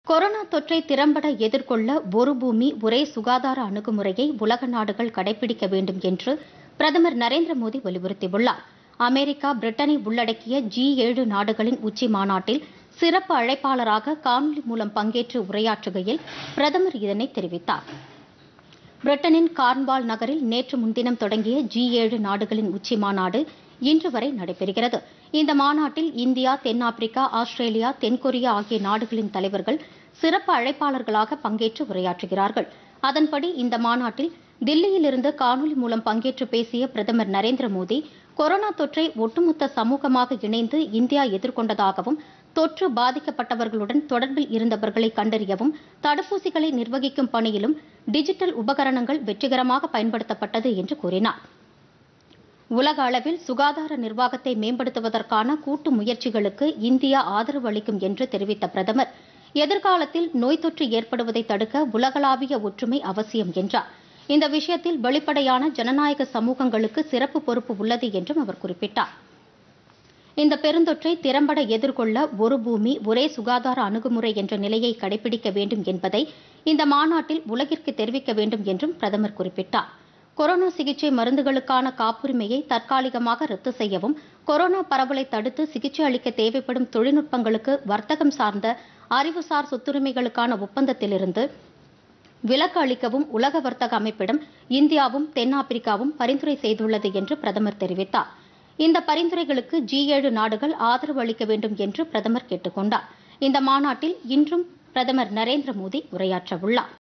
corona தொற்றை திறம்பட எதிர்கொள்ள ஒரு பூமி ஒரே சுகாதார அணுகுமுறையை உலக நாடுகள் கடைபிடிக்க வேண்டும் என்று பிரதமர் நரேந்திர மோடி வலியுறுத்தியுள்ளார் அமெரிக்கா பிரிட்டனை உள்ளடக்கிய ஜி ஏழு நாடுகளின் உச்சி மாநாட்டில் சிறப்பு அழைப்பாளராக காணொலி மூலம் பங்கேற்று உரையாற்றுகையில் பிரதமர் இதனை தெரிவித்தார் பிரிட்டனின் கார்ன்வால் நகரில் நேற்று முன்தினம் தொடங்கிய ஜி ஏழு நாடுகளின் உச்சி மாநாடு இன்று வரை நடைபெறுகிறது இந்த மாநாட்டில் இந்தியா தென்னாப்பிரிக்கா ஆஸ்திரேலியா தென்கொரியா ஆகிய நாடுகளின் தலைவர்கள் சிறப்பு அழைப்பாளர்களாக பங்கேற்று உரையாற்றுகிறார்கள் அதன்படி இந்த மாநாட்டில் தில்லியிலிருந்து காணொலி மூலம் பங்கேற்று பேசிய பிரதமர் நரேந்திர மோடி கொரோனா தொற்றை ஒட்டுமொத்த சமூகமாக இணைந்து இந்தியா எதிர்கொண்டதாகவும் தொற்று பாதிக்கப்பட்டவர்களுடன் தொடர்பில் இருந்தவர்களை கண்டறியவும் தடுப்பூசிகளை நிர்வகிக்கும் பணியிலும் டிஜிட்டல் உபகரணங்கள் வெற்றிகரமாக பயன்படுத்தப்பட்டது என்று கூறினார் உலக அளவில் சுகாதார நிர்வாகத்தை மேம்படுத்துவதற்கான கூட்டு முயற்சிகளுக்கு இந்தியா ஆதரவு அளிக்கும் என்று தெரிவித்த பிரதமர் எதிர்காலத்தில் நோய் தொற்று ஏற்படுவதை தடுக்க உலகளாவிய ஒற்றுமை அவசியம் என்றார் இந்த விஷயத்தில் வெளிப்படையான ஜனநாயக சமூகங்களுக்கு சிறப்பு பொறுப்பு உள்ளது என்றும் அவர் குறிப்பிட்டார் இந்த பெருந்தொற்றை திறம்பட எதிர்கொள்ள ஒரு பூமி ஒரே சுகாதார அணுகுமுறை என்ற நிலையை கடைபிடிக்க வேண்டும் என்பதை இந்த மாநாட்டில் உலகிற்கு தெரிவிக்க வேண்டும் என்றும் பிரதமர் குறிப்பிட்டார் கொரோனா சிகிச்சை மருந்துகளுக்கான காப்புரிமையை தற்காலிகமாக ரத்து செய்யவும் கொரோனா பரவலை தடுத்து சிகிச்சை அளிக்க தேவைப்படும் தொழில்நுட்பங்களுக்கு வர்த்தகம் சார்ந்த அறிவுசார் சொத்துரிமைகளுக்கான ஒப்பந்தத்திலிருந்து விலக்கு அளிக்கவும் உலக வர்த்தக அமைப்பிடம் இந்தியாவும் தென்னாப்பிரிக்காவும் பரிந்துரை செய்துள்ளது என்று பிரதமர் தெரிவித்தார் இந்த பரிந்துரைகளுக்கு ஜி ஏழு நாடுகள் ஆதரவு அளிக்க வேண்டும் என்று பிரதமர் கேட்டுக் கொண்டார் இந்த மாநாட்டில் இன்றும் பிரதமர் நரேந்திர மோடி உரையாற்றவுள்ளார்